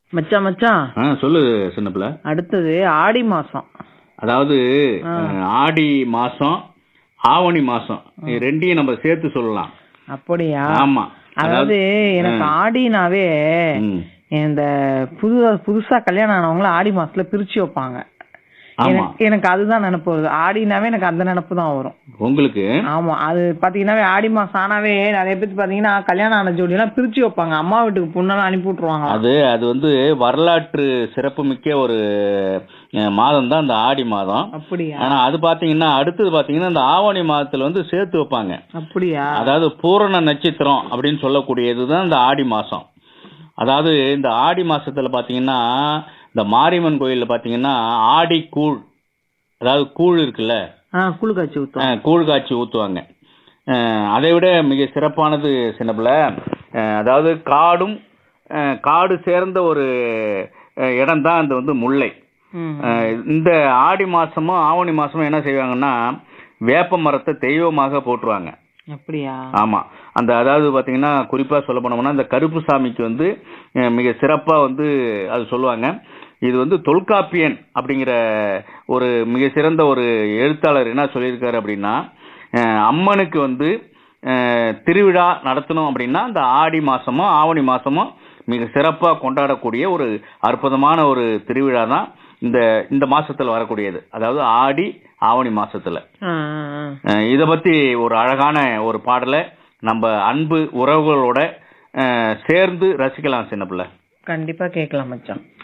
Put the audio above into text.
மச்சான் மச்சான் ஆ சொல்லு சின்ன பிள்ளை அடுத்தது ஆடி மாசம் அதாவது அஹ், ஆடி மாசம் ஆவணி மாசம் இது ரெண்டையும் நம்ம சேர்த்து சொல்லலாம் அப்படியா ஆமா அதாவது எனக்கு ஆடினாவே ம். இந்த புது புதுசா கல்யாணம் ஆனவங்கள ஆடி மாசத்துல பிரிச்சு வைப்பாங்க ஆமா எனக்கு எனக்கு அதுதான் நினைப்பு வருது ஆடினாவே எனக்கு அந்த நினைப்பு தான் வரும் உங்களுக்கு ஆமா அது பாத்தீங்கன்னாவே ஆடி மாசம் ஆனாவே நிறைய பேர் பாத்தீங்கன்னா கல்யாணம் ஆன ஜோடி எல்லாம் பிரிச்சு வைப்பாங்க அம்மா வீட்டுக்கு பொண்ணெல்லாம் அனுப்பி விட்டுருவாங்க அது அது வந்து வரலாற்று சிறப்புமிக்க ஒரு மாதம் தான் இந்த ஆடி மாதம் அப்படியா ஆனா அது பாத்தீங்கன்னா அடுத்தது பாத்தீங்கன்னா இந்த ஆவணி மாதத்துல வந்து சேர்த்து வைப்பாங்க அப்படியா அதாவது பூரண நட்சத்திரம் அப்படின்னு சொல்லக்கூடியதுதான் இந்த ஆடி மாசம் அதாவது இந்த ஆடி மாசத்துல பாத்தீங்கன்னா இந்த மாரியம்மன் கோயில்ல பாத்தீங்கன்னா ஆடி கூழ் அதாவது கூழ் இருக்குல்ல ஆ குழு காய்ச்சி ஊத்தும் அஹ், கூழ் காய்ச்சி ஊத்துவாங்க அஹ், அதை விட மிக சிறப்பானது சின்னப்பிள்ள அதாவது காடும் அஹ், காடு சேர்ந்த ஒரு இடம் தான் இந்த வந்து முல்லை ம். அஹ், இந்த ஆடி மாசமும் ஆவணி மாசமும் என்ன செய்வாங்கன்னா வேப்ப மரத்தை தெய்வமாக போட்டுருவாங்க அப்படியா ஆமா அந்த அதாவது பாத்தீங்கன்னா குறிப்பா சொல்ல போனோம்னா இந்த கருப்பு சாமிக்கு வந்து அஹ், மிக சிறப்பா வந்து அது சொல்லுவாங்க இது வந்து தொல்காப்பியன் அப்படிங்கிற ஒரு மிக சிறந்த ஒரு எழுத்தாளர் என்ன சொல்லியிருக்காரு அப்படின்னா அஹ், அம்மனுக்கு வந்து அஹ், திருவிழா நடத்தணும் அப்படின்னா இந்த ஆடி மாசமோ ஆவணி மாசமோ மிக சிறப்பா கொண்டாடக்கூடிய ஒரு அற்புதமான ஒரு திருவிழா தான் இந்த இந்த மாசத்துல வரக்கூடியது அதாவது ஆடி ஆவணி மாசத்துல ஆ, ஆ, ஆ. அஹ் இத பத்தி ஒரு அழகான ஒரு பாடலை நம்ம அன்பு உறவுகளோட அஹ், சேர்ந்து ரசிக்கலாம் சின்ன பிள்ளை கண்டிப்பா கேட்கலாம் மச்சான்